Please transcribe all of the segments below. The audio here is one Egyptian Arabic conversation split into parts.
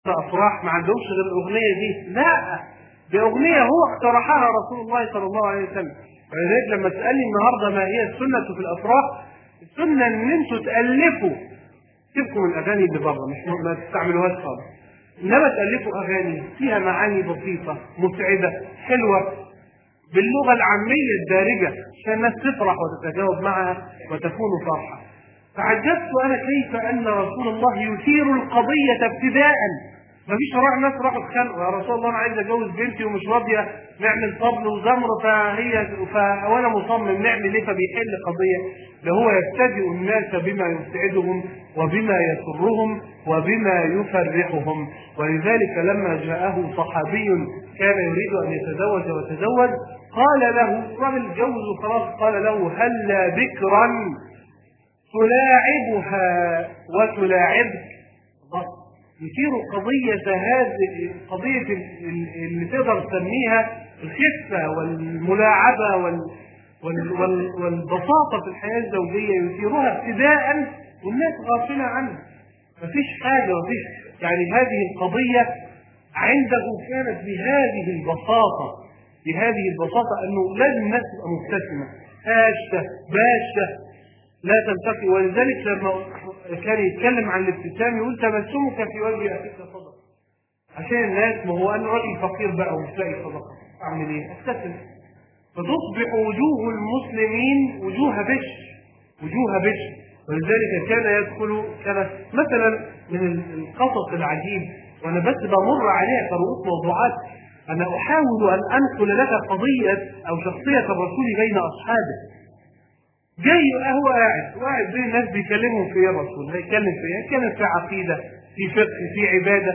افراح ما عندهمش غير الاغنيه دي لا دي اغنيه هو اقترحها رسول الله صلى الله عليه وسلم ولذلك لما تسالني النهارده ما هي السنه في الافراح السنه ان انتوا تالفوا سيبكم من الاغاني اللي بره مش ما تستعملوهاش خالص انما تالفوا اغاني فيها معاني بسيطه مسعده حلوه باللغه العاميه الدارجه عشان الناس تفرح وتتجاوب معها وتكون فرحه فعجبت انا كيف ان رسول الله يثير القضيه ابتداء مفيش راح ناس راحوا اتخانقوا يا رسول الله انا عايز اتجوز بنتي ومش راضيه نعمل طبل وزمر فهي ف... وانا مصمم نعمل ايه فبيحل قضيه ده هو يبتدئ الناس بما يسعدهم وبما يسرهم وبما يفرحهم ولذلك لما جاءه صحابي كان يريد ان يتزوج وتزوج قال له راجل جوز وخلاص قال له هلا بكرا تلاعبها وتلاعبك يثير قضية هذه قضية اللي تقدر تسميها الخفة والملاعبة وال وال وال والبساطة في الحياة الزوجية يثيرها ابتداء والناس غافلة عنها مفيش حاجة مفيش يعني هذه القضية عنده كانت بهذه البساطة بهذه البساطة أنه لازم الناس تبقى مبتسمة هاشة باشة لا تلتقي ولذلك لما كان يتكلم عن الابتسام يقول تبسمك في وجه اخيك صدقه عشان الناس ما هو انا راجل فقير بقى ومش لاقي صدقه اعمل ايه؟ ابتسم فتصبح وجوه المسلمين وجوه بشر وجوه بشر ولذلك كان يدخل كان مثلا من القصص العجيب وانا بس بمر عليها كرؤوس موضوعات انا احاول ان انقل لك قضيه او شخصيه الرسول بين اصحابه جاي هو قاعد وقاعد بين الناس بيكلمهم في ايه الرسول هيتكلم في ايه؟ يتكلم في عقيده في فقه في عباده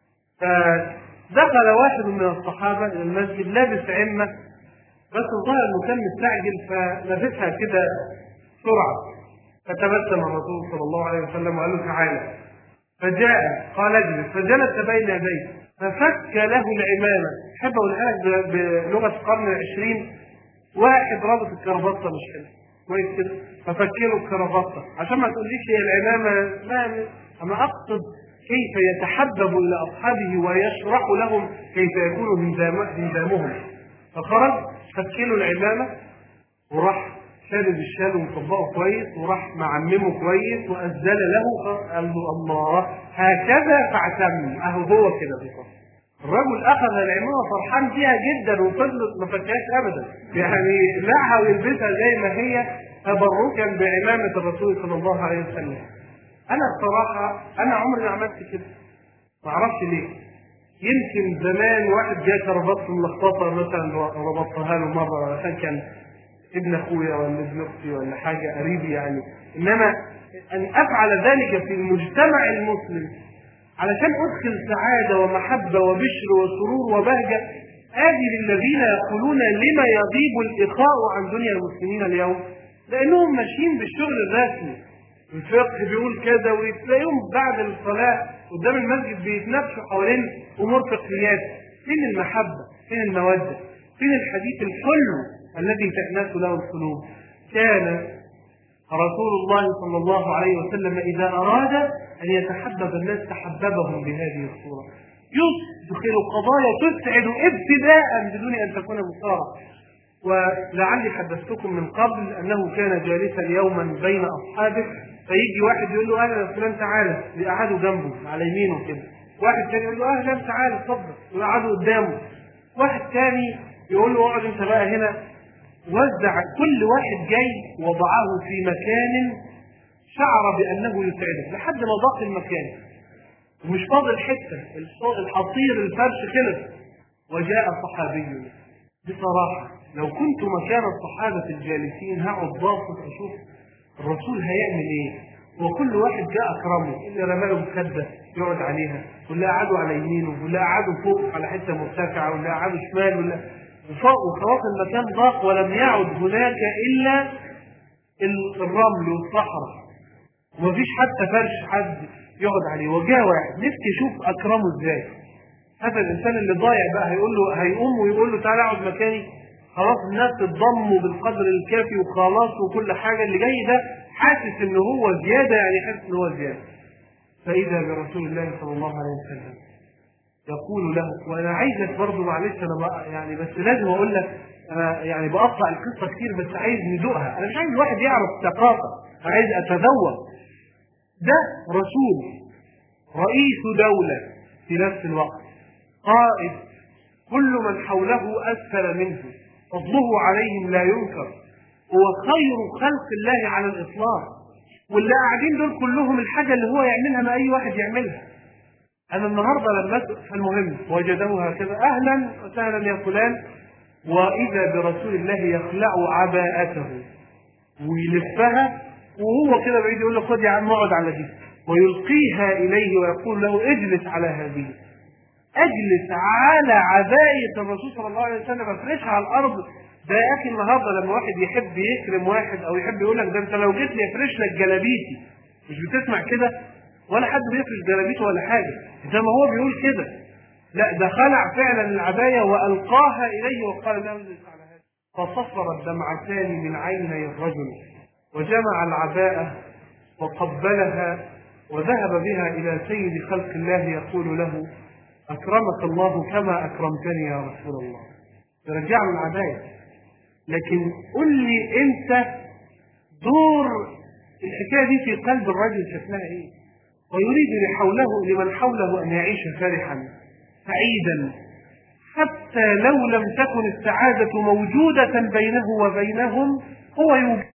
فدخل واحد من الصحابه الى المسجد لابس عمه بس الظاهر انه كان مستعجل فلابسها كده بسرعه فتبسم الرسول صلى الله عليه وسلم وقال له تعالى فجاء قال اجلس فجلس بين يديه ففك له العمامه احب اقولها لك بلغه القرن العشرين واحد رابط الكرافته مش حلو كويس كده ففكروا الكرافته عشان ما تقوليش هي العمامه لا انا اقصد كيف يتحبب الى اصحابه ويشرح لهم كيف يكون هندامهم فخرج فكلوا العمامه وراح شادد الشال ومطبقه كويس وراح معممه كويس واذل له قال له الله هكذا فاعتم اهو هو كده بالظبط الرجل اخذ العمامه فرحان بيها جدا وفضلت ما فكهاش ابدا يعني لعها ويلبسها زي ما هي تبركا بعمامه الرسول صلى الله عليه وسلم انا بصراحه انا عمري ما عملت كده ما اعرفش ليه يمكن زمان واحد جاي كربطت ملخبطه مثلا ربطتها له مره عشان كان ابن اخويا ولا ابن اختي ولا حاجه قريبي يعني انما ان افعل ذلك في المجتمع المسلم علشان ادخل سعاده ومحبه وبشر وسرور وبهجه ادي للذين يقولون لما يغيب الاخاء عن دنيا المسلمين اليوم لانهم ماشيين بالشغل الرسمي الفقه بيقول كذا وتلاقيهم بعد الصلاه قدام المسجد بيتناقشوا حوالين امور فقهيات فين المحبه فين الموده فين الحديث الحلو الذي تأنس له القلوب كان رسول الله صلى الله عليه وسلم إذا أراد أن يتحبب الناس تحببهم بهذه الصورة يدخل قضايا تسعد ابتداء بدون أن تكون مصارة ولعلي حدثتكم من قبل أنه كان جالسا يوما بين أصحابه فيجي واحد يقول له أهلا فلان تعالى يقعدوا جنبه على يمينه كده واحد ثاني يقول له أهلا تعالى اتفضل ويقعدوا قدامه واحد ثاني يقول له اقعد انت بقى هنا وزع كل واحد جاي وضعه في مكان شعر بانه يسعده لحد ما ضاق المكان ومش فاضل حته الحصير الفرش خلص وجاء صحابي بصراحه لو كنت مكان الصحابه الجالسين هقعد ضاغط اشوف الرسول هيعمل ايه وكل واحد جاء اكرمه اللي رمى له مخده يقعد عليها واللي قعدوا على يمينه واللي قعدوا فوق على حته مرتفعه واللي قعدوا شمال واللي وفوق وخلاص المكان ضاق ولم يعد هناك الا الرمل والصحراء ومفيش حتى فرش حد يقعد عليه وجاء واحد نفسي اشوف اكرمه ازاي هذا الانسان اللي ضايع بقى هيقول له هيقوم ويقول له تعالى اقعد مكاني خلاص الناس تتضموا بالقدر الكافي وخلاص وكل حاجه اللي جاي ده حاسس ان هو زياده يعني حاسس ان هو زياده فإذا برسول الله صلى الله عليه وسلم يقول له وأنا عايزك برضه معلش أنا بقى يعني بس لازم أقول لك أنا يعني بقطع القصة كتير بس عايز ندوقها أنا مش عايز الواحد يعرف ثقافة أنا عايز أتذوق ده رسول رئيس دولة في نفس الوقت قائد كل من حوله أسفل منه فضله عليهم لا ينكر هو خير خلق الله على الإطلاق واللي قاعدين دول كلهم الحاجة اللي هو يعملها ما أي واحد يعملها أنا النهاردة لما المهم وجده هكذا أهلا وسهلا يا فلان وإذا برسول الله يخلع عباءته ويلفها وهو كده بعيد يقول له خد يا عم اقعد على دي ويلقيها إليه ويقول له اجلس على هذه اجلس على عباية الرسول صلى الله عليه وسلم افرشها على الارض ده يا اخي النهارده لما واحد يحب يكرم واحد او يحب يقول لك ده انت لو جيت لي افرش لك جلابيتي مش بتسمع كده ولا حد بيفرش جلابيته ولا حاجه زي ما هو بيقول كده لا ده خلع فعلا العبايه والقاها اليه وقال له اجلس على هذا فصفرت دمعتان من عيني الرجل وجمع العباءه وقبلها وذهب بها الى سيد خلق الله يقول له أكرمك الله كما أكرمتني يا رسول الله يرجع له العباية لكن قل لي أنت دور الحكاية دي في قلب الرجل شكلها إيه ويريد لحوله لمن حوله أن يعيش فرحا سعيدا حتى لو لم تكن السعادة موجودة بينه وبينهم هو يوجد